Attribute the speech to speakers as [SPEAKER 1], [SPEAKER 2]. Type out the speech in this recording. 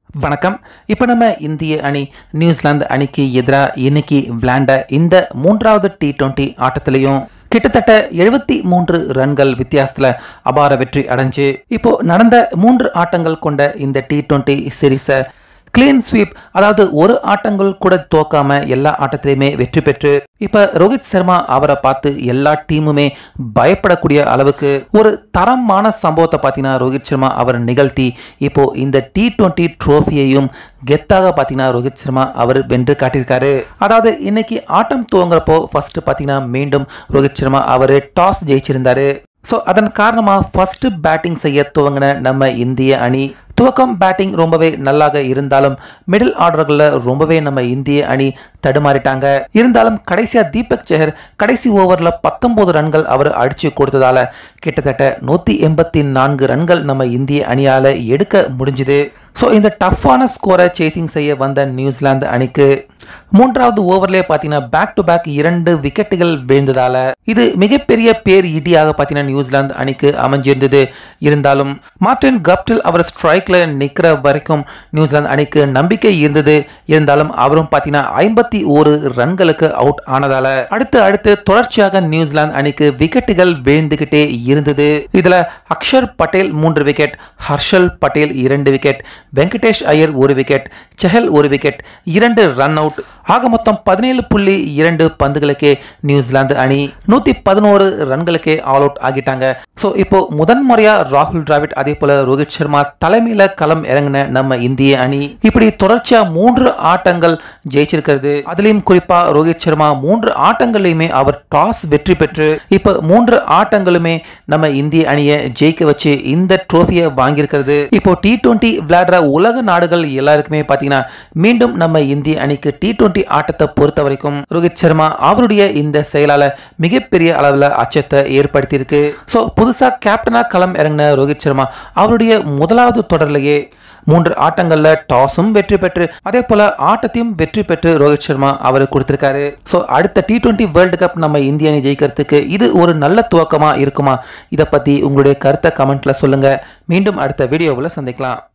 [SPEAKER 1] வணக்கம் இப்போ நம்ம இந்திய அணி நியூசிலாந்து அணிக்கு எதிராக இன்னைக்கு விளையாண்ட இந்த மூன்றாவது டி டுவெண்ட்டி ஆட்டத்திலையும் கிட்டத்தட்ட எழுபத்தி மூன்று ரன்கள் வித்தியாசத்துல அபார வெற்றி அடைஞ்சு இப்போ நடந்த மூன்று ஆட்டங்கள் கொண்ட இந்த டி டுவெண்ட்டி சீரீஸை கிளீன் ஸ்வீப் அதாவது ஒரு ஆட்டங்கள் கூட தோக்காம எல்லா ஆட்டத்திலையுமே வெற்றி பெற்று இப்ப ரோஹித் சர்மா அவரை பார்த்து எல்லா டீமுமே பயப்படக்கூடிய அளவுக்கு ஒரு தரமான சம்பவத்தை பார்த்தீங்கன்னா ரோஹித் சர்மா அவர் நிகழ்த்தி இப்போ இந்த டி டுவெண்ட்டி ட்ரோஃபியையும் கெத்தாக பார்த்தீங்கன்னா ரோஹித் சர்மா அவர் வென்று காட்டியிருக்காரு அதாவது இன்னைக்கு ஆட்டம் துவங்குறப்போ ஃபர்ஸ்ட் பார்த்தீங்கன்னா மீண்டும் ரோஹித் சர்மா அவர் டாஸ் ஜெயிச்சிருந்தாரு ஸோ அதன் காரணமாக ஃபர்ஸ்ட் பேட்டிங் செய்ய துவங்கின நம்ம இந்திய அணி துவக்கம் பேட்டிங் ரொம்பவே நல்லாக இருந்தாலும் மிடில் ஆர்டர்களில் ரொம்பவே நம்ம இந்திய அணி தடுமாறிட்டாங்க இருந்தாலும் கடைசியாக தீபக் சேகர் கடைசி ஓவரில் பத்தொன்பது ரன்கள் அவர் அடிச்சு கொடுத்ததால கிட்டத்தட்ட நூற்றி எண்பத்தி நான்கு ரன்கள் நம்ம இந்திய அணியால் எடுக்க முடிஞ்சுது ஸோ இந்த டஃப்பான ஸ்கோரை சேசிங் செய்ய வந்த நியூசிலாந்து அணிக்கு மூன்றாவது ஓவர்லேயே பார்த்தீங்கன்னா பேக் டு பேக் இரண்டு விக்கெட்டுகள் விழுந்ததால இது மிகப்பெரிய பேர் இடியாக பார்த்தீங்கன்னா நியூசிலாந்து அணிக்கு அமைஞ்சிருந்தது இருந்தாலும் மார்டின் கப்டில் அவர் ஸ்ட்ரைக்ல நிற்கிற வரைக்கும் நியூசிலாந்து அணிக்கு நம்பிக்கை இருந்தது இருந்தாலும் அவரும் பார்த்தீங்கன்னா ஐம்பத்தி ஒரு ரன்களுக்கு அவுட் ஆனதால அடுத்து அடுத்து தொடர்ச்சியாக நியூசிலாந்து அணிக்கு விக்கெட்டுகள் விழுந்துகிட்டே இருந்தது இதுல அக்ஷர் பட்டேல் மூன்று விக்கெட் ஹர்ஷல் பட்டேல் இரண்டு விக்கெட் வெங்கடேஷ் ஐயர் ஒரு விக்கெட் செஹல் ஒரு விக்கெட் இரண்டு ரன் அவுட் ஆக மொத்தம் பதினேழு புள்ளி இரண்டு பந்துகளுக்கே நியூசிலாந்து அணி நூத்தி பதினோரு ரன்களுக்கே ஆல் அவுட் ஆகிட்டாங்க ஸோ இப்போ முதன் முறையா ராகுல் டிராவிட் அதே போல ரோஹித் சர்மா தலைமையில களம் இறங்கின நம்ம இந்திய அணி இப்படி தொடர்ச்சியா மூன்று ஆட்டங்கள் ஜெயிச்சிருக்கிறது அதுலயும் குறிப்பா ரோஹித் சர்மா மூன்று ஆட்டங்களையுமே அவர் டாஸ் வெற்றி பெற்று இப்ப மூன்று ஆட்டங்களுமே நம்ம இந்திய அணியை ஜெயிக்க வச்சு இந்த ட்ரோஃபியை வாங்கியிருக்கிறது இப்போ டி டுவெண்ட்டி விளையாடுற உலக நாடுகள் எல்லாருக்குமே பாத்தீங்கன்னா மீண்டும் நம்ம இந்திய அணிக்கு டி டுவெண்ட்டி ஆட்டத்தை பொறுத்த வரைக்கும் ரோஹித் சர்மா அவருடைய இந்த செயலால மிகப்பெரிய அளவில் அச்சத்தை ஏற்படுத்தியிருக்கு ஸோ புதுசா கேப்டனா களம் இறங்கின ரோஹித் சர்மா அவருடைய முதலாவது தொடர்லேயே மூன்று ஆட்டங்கள்ல டாஸும் வெற்றி பெற்று அதே போல ஆட்டத்தையும் வெற்றி பெற்று ரோஹித் சர்மா அவர் கொடுத்திருக்காரு ஸோ அடுத்த டி டுவெண்ட்டி வேர்ல்டு கப் நம்ம இந்திய அணி ஜெயிக்கிறதுக்கு இது ஒரு நல்ல துவக்கமா இருக்குமா இதை பத்தி உங்களுடைய கருத்தை கமெண்ட்ல சொல்லுங்க மீண்டும் அடுத்த வீடியோவில் சந்திக்கலாம்